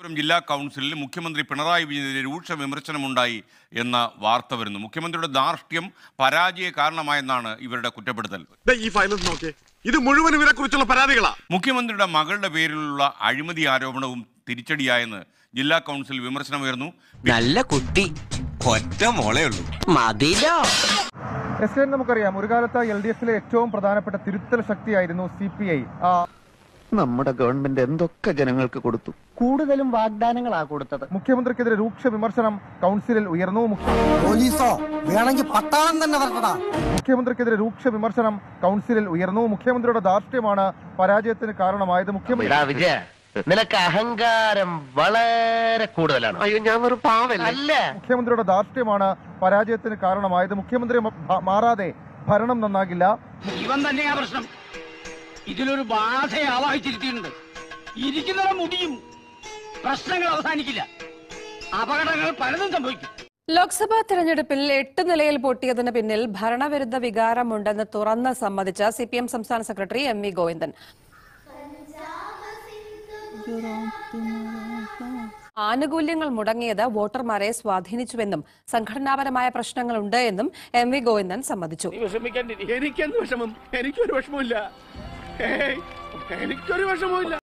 തിരുവനന്തപുരം ജില്ലാ കൗൺസിലിൽ മുഖ്യമന്ത്രി പിണറായി വിജയനെതിരെ രൂക്ഷ വിമർശനമുണ്ടായി എന്ന വാർത്ത വരുന്നു മുഖ്യമന്ത്രിയുടെ ധാർഷ്ട്യം പരാജയ കാരണമായെന്നാണ് ഇവരുടെ കുറ്റപ്പെടുത്തൽ ദേ ഈ ഫയലൊന്ന് നോക്കിയേ ഇത് മുഴുവൻ ഇവരെ കുറിച്ചുള്ള പരാതികളാ മുഖ്യമന്ത്രിയുടെ മകളുടെ പേരിലുള്ള അഴിമതി ആരോപണവും തിരിച്ചടിയായെന്ന് ജില്ലാ കൗൺസിൽ വിമർശനമുയർന്നു നല്ല കുട്ടി ഒറ്റ മോളേ ഉള്ളൂ മതിലോ എസ് എൻ നമുക്കറിയാം ഒരു കാലത്ത് എൽ ഡി എഫിലെ ഏറ്റവും പ്രധാനപ്പെട്ട തിരുത്തൽ ശക്തിയായിരുന്നു സി പി ഐ നമ്മുടെ ഗവൺമെന്റ് എന്തൊക്കെ ജനങ്ങൾക്ക് കൊടുത്തു കൂടുതലും വാഗ്ദാനങ്ങളാ കൊടുത്തത് മുഖ്യമന്ത്രിക്കെതിരെ രൂക്ഷ വിമർശനം കൗൺസിലിൽ ഉയർന്നു മുഖ്യ- പോലീസോ വേണമെങ്കിൽ പട്ടാളം തന്നെ വരട്ടടാ മുഖ്യമന്ത്രിക്കെതിരെ രൂക്ഷ വിമർശനം കൗൺസിലിൽ ഉയർന്നു മുഖ്യമന്ത്രിയുടെ ധാർഷ്ട്യമാണ് പരാജയത്തിന് കാരണമായത് മുഖ്യമന്ത്രി വിജയ നിനക്ക് അഹങ്കാരം വളരെ കൂടുതലാണ് അയ്യോ ഞാൻ ഒരു പാവല്ല അല്ല മുഖ്യമന്ത്രിയുടെ ധാർഷ്ട്യമാണ് പരാജയത്തിന് കാരണമായത് മുഖ്യമന്ത്രി മ- ഭ- മാറാതെ ഭരണം നന്നാകില്ല ഇവൻ തന്നെയാ പ്രശ്നം ഇതിലൊരു ബാധയെ ആവാഹിച്ചിരുത്തിയിട്ടുണ്ട് ഇരിക്കുന്നവരെ മുടിയും പ്രശ്നങ്ങൾ അവസാനിക്കില്ല അപകടങ്ങൾ പലതും സംഭവിക്കും ലോക്സഭാ തെരഞ്ഞെടുപ്പിൽ എട്ട് നിലയിൽ പൊട്ടിയതിന് പിന്നിൽ ഭരണവിരുദ്ധ വികാരമുണ്ടെന്ന് തുറന്ന് സമ്മതിച്ച സി പി എം സംസ്ഥാന സെക്രട്ടറി എം വി ഗോവിന്ദൻ ആനുകൂല്യങ്ങൾ മുടങ്ങിയത് വോട്ടർമാരെ സ്വാധീനിച്ചുവെന്നും സംഘടനാപരമായ പ്രശ്നങ്ങളുണ്ട് എന്നും എം വി ഗോവിന്ദൻ സമ്മതിച്ചു വിഷമിക്കാൻ എനിക്കെന്ത് വിഷമം എനിക്കൊരു വിഷമമില്ല ഏയ്, എനിക്കൊരു വിഷമമില്ല